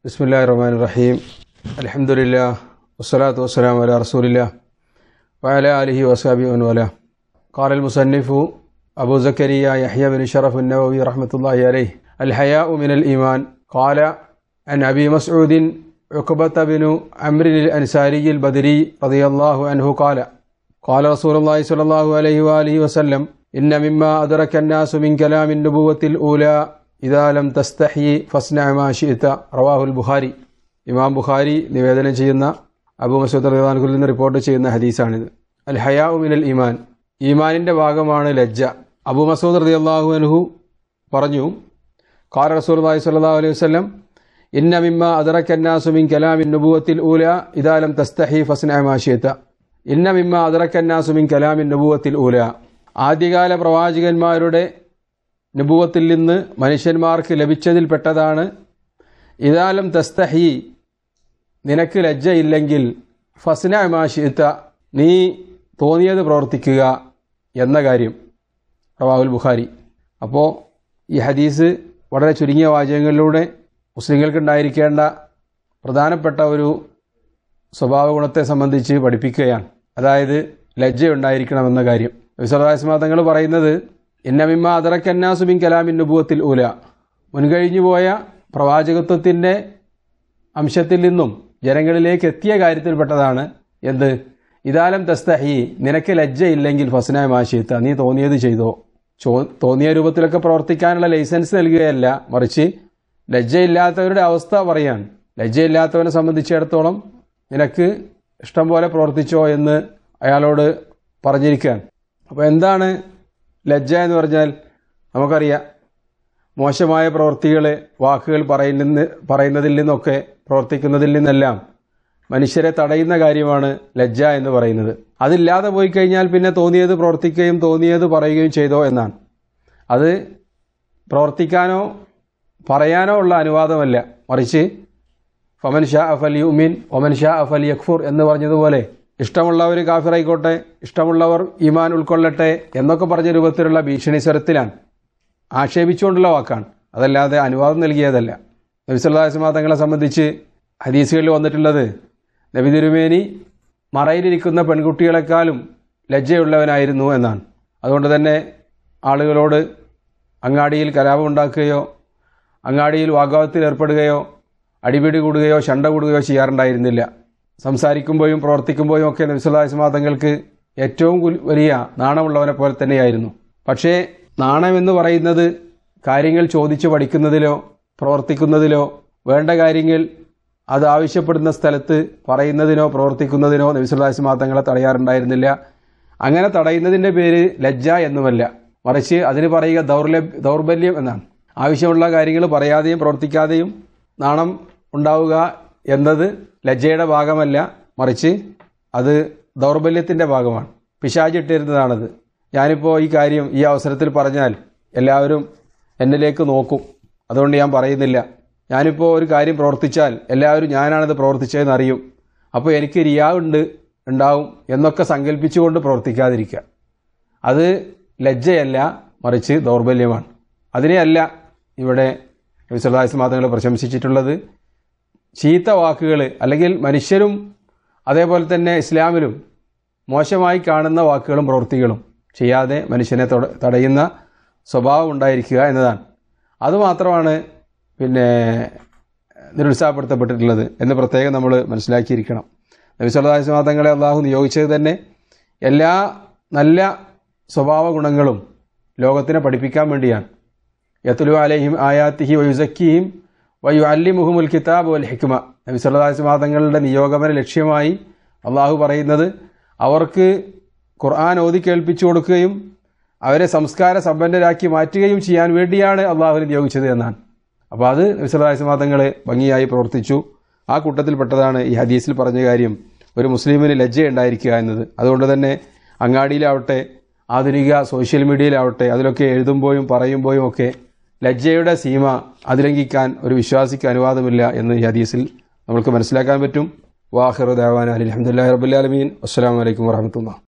بسم الله الرحمن الرحيم الحمد لله والصلاة والسلام على رسول الله وعلى آله وصحبه ومن والاه قال المصنف أبو زكريا يحيى بن شرف النووي رحمة الله عليه الحياء من الإيمان قال عن أبي مسعود عقبة بن عمرو الأنصاري البدري رضي الله عنه قال قال رسول الله صلى الله عليه وآله وسلم إن مما أدرك الناس من كلام النبوة الأولى إذا لم تستحي فاصنع ما شئت رواه البخاري ഇമാം ബുഖാരി നിവേദനം ചെയ്യുന്ന അബു മസൂദ് റഹ്മാൻകുൽ നിന്ന് റിപ്പോർട്ട് ചെയ്യുന്ന ഹദീസാണിത് അൽ ഹയാഉ മിനൽ ഈമാൻ ഈമാനിൻ്റെ ഭാഗമാണ് ലജ്ജ അബു മസൂദ് റതി അള്ളാഹു അൻഹു പറഞ്ഞു ഖാല റസൂൽ സല്ലല്ലാഹു അലൈഹി വസല്ലം ഇന്ന മിമ്മ അദറക്കന്നാസു മിൻ കലാമിൻ നുബുവത്തിൽ ഊല ഇദാലം തസ്തഹി ഫസ്ന മാഷിയത്ത ഇന്ന മിമ്മ അദറക്കന്നാസു മിൻ കലാമിൻ നുബുവത്തിൽ ഊല ആദ്യകാല പ്രവാചകന്മാരുടെ നുബുവത്തിൽ നിന്ന് മനുഷ്യന്മാർക്ക് ലഭിച്ചതിൽപ്പെട്ടതാണ് ഇദാലം തസ്തഹി നിനക്ക് ലജ്ജയില്ലെങ്കിൽ ഫസ്ന മാഷിത്ത നീ തോന്നിയത് പ്രവർത്തിക്കുക എന്ന കാര്യം റവാഹുൽ ബുഖാരി അപ്പോൾ ഈ ഹദീസ് വളരെ ചുരുങ്ങിയ വാചകങ്ങളിലൂടെ മുസ്ലിങ്ങൾക്കുണ്ടായിരിക്കേണ്ട പ്രധാനപ്പെട്ട ഒരു സ്വഭാവ ഗുണത്തെ സംബന്ധിച്ച് പഠിപ്പിക്കുകയാണ് അതായത് ലജ്ജയുണ്ടായിരിക്കണമെന്ന കാര്യം വിശ്വാസമാ തങ്ങൾ പറയുന്നത് ഇന്നമിമ്മ അതറക്കന്നാസുബിൻ കലാമിൻ നുബുവത്തിൽ ഊല മുൻകഴിഞ്ഞു പോയ പ്രവാചകത്വത്തിൻ്റെ അംശത്തിൽ നിന്നും ജനങ്ങളിലേക്ക് എത്തിയ കാര്യത്തിൽപ്പെട്ടതാണ് എന്ത് ഇതാലം തസ്തഹി നിനക്ക് ലജ്ജയില്ലെങ്കിൽ ഫസ്നായ മാഷിത്ത നീ തോന്നിയത് ചെയ്തോ ചോ തോന്നിയ രൂപത്തിലൊക്കെ പ്രവർത്തിക്കാനുള്ള ലൈസൻസ് നൽകുകയല്ല മറിച്ച് ലജ്ജയില്ലാത്തവരുടെ അവസ്ഥ പറയാണ് ലജ്ജയില്ലാത്തവനെ സംബന്ധിച്ചിടത്തോളം നിനക്ക് ഇഷ്ടം പോലെ പ്രവർത്തിച്ചോ എന്ന് അയാളോട് പറഞ്ഞിരിക്കുകയാണ് അപ്പോൾ എന്താണ് ലജ്ജ എന്ന് പറഞ്ഞാൽ നമുക്കറിയാം മോശമായ പ്രവൃത്തികൾ വാക്കുകൾ പറയുന്ന പറയുന്നതിൽ നിന്നൊക്കെ പ്രവർത്തിക്കുന്നതിൽ നിന്നെല്ലാം മനുഷ്യരെ തടയുന്ന കാര്യമാണ് ലജ്ജ എന്ന് പറയുന്നത് അതില്ലാതെ പോയി കഴിഞ്ഞാൽ പിന്നെ തോന്നിയത് പ്രവർത്തിക്കുകയും തോന്നിയത് പറയുകയും ചെയ്തോ എന്നാണ് അത് പ്രവർത്തിക്കാനോ പറയാനോ ഉള്ള അനുവാദമല്ല മറിച്ച് ഫമൻ ഷാ അഫൽ യുമിൻ ഒമൻ ഷാ അഫൽ യഖ്ഫുർ എന്ന് പറഞ്ഞതുപോലെ ഇഷ്ടമുള്ളവർ കാഫിറായിക്കോട്ടെ ഇഷ്ടമുള്ളവർ ഈമാൻ ഉൾക്കൊള്ളട്ടെ എന്നൊക്കെ പറഞ്ഞ രൂപത്തിലുള്ള ഭീഷണി സ്വരത്തിലാണ് ആക്ഷേപിച്ചുകൊണ്ടുള്ള വാക്കാണ് അതല്ലാതെ അനുവാദം നൽകിയതല്ല നബിസ്വല്ലാസ്മാ തങ്ങളെ സംബന്ധിച്ച് ഹദീസുകളിൽ വന്നിട്ടുള്ളത് നബി തിരുമേനി മറയിലിരിക്കുന്ന പെൺകുട്ടികളെക്കാളും ലജ്ജയുള്ളവനായിരുന്നു എന്നാണ് അതുകൊണ്ട് തന്നെ ആളുകളോട് അങ്ങാടിയിൽ കലാപം ഉണ്ടാക്കുകയോ അങ്ങാടിയിൽ വാഗ്വാദത്തിൽ ഏർപ്പെടുകയോ അടിപിടി കൂടുകയോ ശണ്ട കൂടുകയോ ചെയ്യാറുണ്ടായിരുന്നില്ല സംസാരിക്കുമ്പോഴും പ്രവർത്തിക്കുമ്പോഴും ഒക്കെ നബിസ്വല്ലാസ്മാ തങ്ങൾക്ക് ഏറ്റവും വലിയ നാണമുള്ളവനെ പോലെ തന്നെയായിരുന്നു പക്ഷേ നാണമെന്ന് പറയുന്നത് കാര്യങ്ങൾ ചോദിച്ചു പഠിക്കുന്നതിലോ പ്രവർത്തിക്കുന്നതിലോ വേണ്ട കാര്യങ്ങൾ അത് ആവശ്യപ്പെടുന്ന സ്ഥലത്ത് പറയുന്നതിനോ പ്രവർത്തിക്കുന്നതിനോ നബിസുല്ലാസ് മാതങ്ങളെ തടയാറുണ്ടായിരുന്നില്ല അങ്ങനെ തടയുന്നതിൻ്റെ പേര് ലജ്ജ എന്നുമല്ല മറിച്ച് അതിന് പറയുക ദൗർലഭ്യ ദൗർബല്യം എന്നാണ് ആവശ്യമുള്ള കാര്യങ്ങൾ പറയാതെയും പ്രവർത്തിക്കാതെയും നാണം ഉണ്ടാവുക എന്നത് ലജ്ജയുടെ ഭാഗമല്ല മറിച്ച് അത് ദൗർബല്യത്തിൻ്റെ ഭാഗമാണ് പിശാചിട്ടിരുന്നതാണത് ഞാനിപ്പോൾ ഈ കാര്യം ഈ അവസരത്തിൽ പറഞ്ഞാൽ എല്ലാവരും എന്നിലേക്ക് നോക്കും അതുകൊണ്ട് ഞാൻ പറയുന്നില്ല ഞാനിപ്പോൾ ഒരു കാര്യം പ്രവർത്തിച്ചാൽ എല്ലാവരും ഞാനാണത് പ്രവർത്തിച്ചതെന്ന് അറിയും അപ്പോൾ എനിക്ക് റിയാവുണ്ട് ഉണ്ടാവും എന്നൊക്കെ സങ്കല്പിച്ചുകൊണ്ട് പ്രവർത്തിക്കാതിരിക്കുക അത് ലജ്ജയല്ല മറിച്ച് ദൗർബല്യമാണ് അതിനെയല്ല ഇവിടെ വിശ്വദാസ് മാതങ്ങൾ പ്രശംസിച്ചിട്ടുള്ളത് ചീത്ത വാക്കുകൾ അല്ലെങ്കിൽ മനുഷ്യരും അതേപോലെ തന്നെ ഇസ്ലാമിലും മോശമായി കാണുന്ന വാക്കുകളും പ്രവൃത്തികളും ചെയ്യാതെ മനുഷ്യനെ തടയുന്ന സ്വഭാവം ഉണ്ടായിരിക്കുക എന്നതാണ് അതുമാത്രമാണ് പിന്നെ നിരുത്സാഹപ്പെടുത്തപ്പെട്ടിട്ടുള്ളത് എന്ന് പ്രത്യേകം നമ്മൾ മനസ്സിലാക്കിയിരിക്കണം നബിസ്വല്ലാസ്മാതങ്ങളെ അള്ളാഹു നിയോഗിച്ചത് തന്നെ എല്ലാ നല്ല സ്വഭാവ ഗുണങ്ങളും ലോകത്തിനെ പഠിപ്പിക്കാൻ വേണ്ടിയാണ് യത്തുലു അലഹിം ആയാത്തിഹി വയുസക്കിഹിം വയു അല്ലി മുഹമുൽ കിതാബ് വൽ ഹിക്മ നബി സല്ലാസ്മാതങ്ങളുടെ നിയോഗമന ലക്ഷ്യമായി അള്ളാഹു പറയുന്നത് അവർക്ക് ഖുർആൻ ഓതി കേൾപ്പിച്ചു കൊടുക്കുകയും അവരെ സംസ്കാര സമ്പന്നരാക്കി മാറ്റുകയും ചെയ്യാൻ വേണ്ടിയാണ് അള്ളാഹുവിനെ നിയോഗിച്ചത് എന്നാണ് അപ്പോൾ അത് വിശ്വദാസമാതങ്ങൾ ഭംഗിയായി പ്രവർത്തിച്ചു ആ കൂട്ടത്തിൽപ്പെട്ടതാണ് ഈ ഹദീസിൽ പറഞ്ഞ കാര്യം ഒരു മുസ്ലിമിന് ലജ്ജ ഉണ്ടായിരിക്കുക എന്നത് അതുകൊണ്ട് തന്നെ അങ്ങാടിയിലാവട്ടെ ആധുനിക സോഷ്യൽ മീഡിയയിലാവട്ടെ അതിലൊക്കെ എഴുതുമ്പോഴും പറയുമ്പോഴും ഒക്കെ ലജ്ജയുടെ സീമ അതിലംഘിക്കാൻ ഒരു വിശ്വാസിക്ക് അനുവാദമില്ല എന്ന് ഈ ഹദീസിൽ നമുക്ക് മനസ്സിലാക്കാൻ പറ്റും വാഹിർ ദേവാൻ അലി അഹമ്മദ് റബുല്ലാലമീൻ അസ്സാം വലൈക്കും വാഹമത്തുള്ള